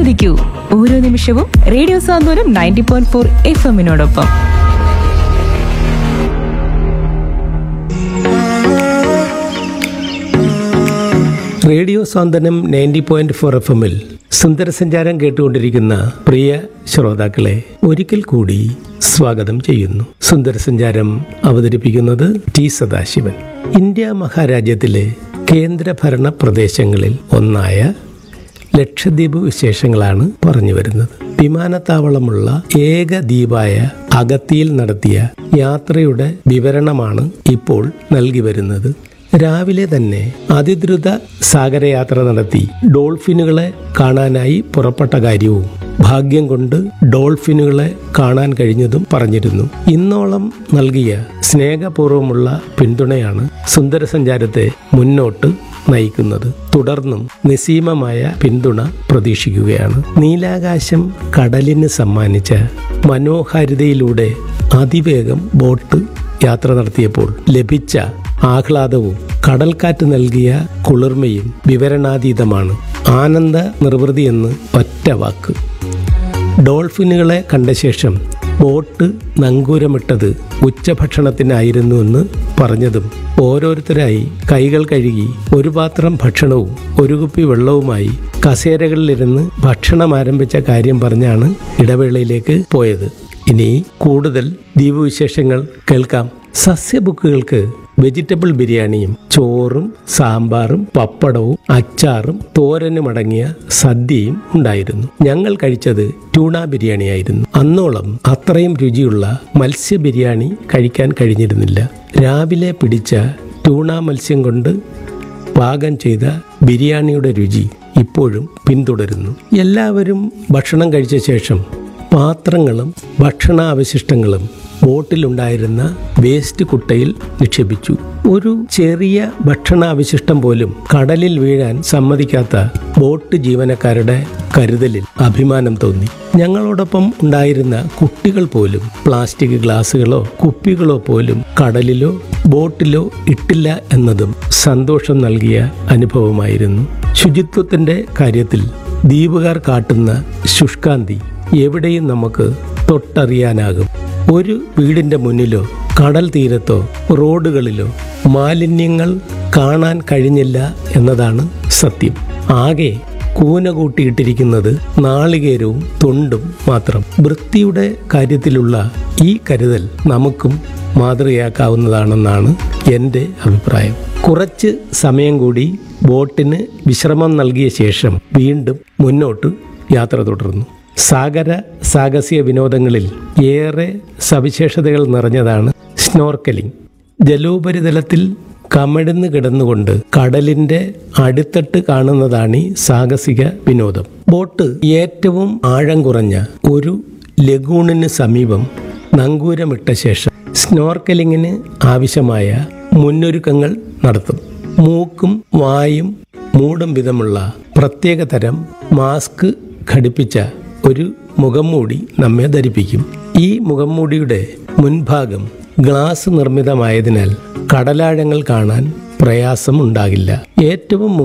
ആസ്വദിക്കൂ ഓരോ നിമിഷവും radio Santhwanam ninety point four F എമ്മിനോടൊപ്പം radio Santhwanam ninety point four F എമ്മിൽ സുന്ദരസഞ്ചാരം കേട്ടുകൊണ്ടിരിക്കുന്ന പ്രിയ ശ്രോതാക്കളെ ഒരിക്കൽ കൂടി സ്വാഗതം ചെയ്യുന്നു സുന്ദരസഞ്ചാരം അവതരിപ്പിക്കുന്നത് ടി സദാശിവൻ ഇന്ത്യ മഹാരാജ്യത്തിലെ കേന്ദ്രഭരണ പ്രദേശങ്ങളിൽ ഒന്നായ ലക്ഷദ്വീപ് വിശേഷങ്ങളാണ് പറഞ്ഞു വരുന്നത് വിമാനത്താവളമുള്ള ഏക ദ്വീപായ അഗത്തിയിൽ നടത്തിയ യാത്രയുടെ വിവരണമാണ് ഇപ്പോൾ നൽകി വരുന്നത് രാവിലെ തന്നെ അതിദ്രുത സാഗരയാത്ര നടത്തി ഡോൾഫിനുകളെ കാണാനായി പുറപ്പെട്ട കാര്യവും ഭാഗ്യം കൊണ്ട് ഡോൾഫിനുകളെ കാണാൻ കഴിഞ്ഞതും പറഞ്ഞിരുന്നു ഇന്നോളം നൽകിയ സ്നേഹപൂർവ്വമുള്ള പിന്തുണയാണ് സുന്ദരസഞ്ചാരത്തെ മുന്നോട്ട് നയിക്കുന്നത് തുടർന്നും നിസീമമായ പിന്തുണ പ്രതീക്ഷിക്കുകയാണ് നീലാകാശം കടലിന് സമ്മാനിച്ച മനോഹാരിതയിലൂടെ അതിവേഗം ബോട്ട് യാത്ര നടത്തിയപ്പോൾ ലഭിച്ച ആഹ്ലാദവും കടൽക്കാറ്റ് നൽകിയ കുളിർമയും വിവരണാതീതമാണ് ആനന്ദ നിർവൃതി എന്ന് ഒറ്റ വാക്ക് ഡോൾഫിനുകളെ കണ്ട ശേഷം ബോട്ട് നങ്കൂരമിട്ടത് ഉച്ചഭക്ഷണത്തിനായിരുന്നുവെന്ന് പറഞ്ഞതും ഓരോരുത്തരായി കൈകൾ കഴുകി ഒരു പാത്രം ഭക്ഷണവും ഒരു കുപ്പി വെള്ളവുമായി കസേരകളിലിരുന്ന് ഭക്ഷണം ആരംഭിച്ച കാര്യം പറഞ്ഞാണ് ഇടവേളയിലേക്ക് പോയത് ഇനി കൂടുതൽ ദ്വീപ് വിശേഷങ്ങൾ കേൾക്കാം സസ്യബുക്കുകൾക്ക് വെജിറ്റബിൾ ബിരിയാണിയും ചോറും സാമ്പാറും പപ്പടവും അച്ചാറും തോരനും അടങ്ങിയ സദ്യയും ഉണ്ടായിരുന്നു ഞങ്ങൾ കഴിച്ചത് ട്യൂണ ബിരിയാണിയായിരുന്നു അന്നോളം അത്രയും രുചിയുള്ള മത്സ്യ ബിരിയാണി കഴിക്കാൻ കഴിഞ്ഞിരുന്നില്ല രാവിലെ പിടിച്ച ട്യൂണ മത്സ്യം കൊണ്ട് പാകം ചെയ്ത ബിരിയാണിയുടെ രുചി ഇപ്പോഴും പിന്തുടരുന്നു എല്ലാവരും ഭക്ഷണം കഴിച്ച ശേഷം പാത്രങ്ങളും ഭക്ഷണാവശിഷ്ടങ്ങളും ബോട്ടിലുണ്ടായിരുന്ന വേസ്റ്റ് കുട്ടയിൽ നിക്ഷേപിച്ചു ഒരു ചെറിയ ഭക്ഷണാവശിഷ്ടം പോലും കടലിൽ വീഴാൻ സമ്മതിക്കാത്ത ബോട്ട് ജീവനക്കാരുടെ കരുതലിൽ അഭിമാനം തോന്നി ഞങ്ങളോടൊപ്പം ഉണ്ടായിരുന്ന കുട്ടികൾ പോലും പ്ലാസ്റ്റിക് ഗ്ലാസുകളോ കുപ്പികളോ പോലും കടലിലോ ബോട്ടിലോ ഇട്ടില്ല എന്നതും സന്തോഷം നൽകിയ അനുഭവമായിരുന്നു ശുചിത്വത്തിന്റെ കാര്യത്തിൽ ദ്വീപുകാർ കാട്ടുന്ന ശുഷ്കാന്തി എവിടെയും നമുക്ക് തൊട്ടറിയാനാകും ഒരു വീടിന്റെ മുന്നിലോ കടൽ തീരത്തോ റോഡുകളിലോ മാലിന്യങ്ങൾ കാണാൻ കഴിഞ്ഞില്ല എന്നതാണ് സത്യം ആകെ കൂന കൂട്ടിയിട്ടിരിക്കുന്നത് നാളികേരവും തൊണ്ടും മാത്രം വൃത്തിയുടെ കാര്യത്തിലുള്ള ഈ കരുതൽ നമുക്കും മാതൃകയാക്കാവുന്നതാണെന്നാണ് എൻ്റെ അഭിപ്രായം കുറച്ച് സമയം കൂടി ബോട്ടിന് വിശ്രമം നൽകിയ ശേഷം വീണ്ടും മുന്നോട്ട് യാത്ര തുടർന്നു സാഗര സാഹസിക വിനോദങ്ങളിൽ ഏറെ സവിശേഷതകൾ നിറഞ്ഞതാണ് സ്നോർക്കലിംഗ് ജലോപരിതലത്തിൽ കമഴ്ന്ന് കിടന്നുകൊണ്ട് കടലിന്റെ അടിത്തട്ട് കാണുന്നതാണ് ഈ സാഹസിക വിനോദം ബോട്ട് ഏറ്റവും ആഴം കുറഞ്ഞ ഒരു ലഗൂണിന് സമീപം നങ്കൂരമിട്ട ശേഷം സ്നോർക്കലിങ്ങിന് ആവശ്യമായ മുന്നൊരുക്കങ്ങൾ നടത്തും മൂക്കും വായും മൂടും വിധമുള്ള പ്രത്യേക തരം മാസ്ക് ഘടിപ്പിച്ച ഒരു മുഖംമൂടി നമ്മെ ധരിപ്പിക്കും ഈ മുഖംമൂടിയുടെ മുൻഭാഗം ഗ്ലാസ് നിർമ്മിതമായതിനാൽ കടലാഴങ്ങൾ കാണാൻ പ്രയാസം ഉണ്ടാകില്ല ഏറ്റവും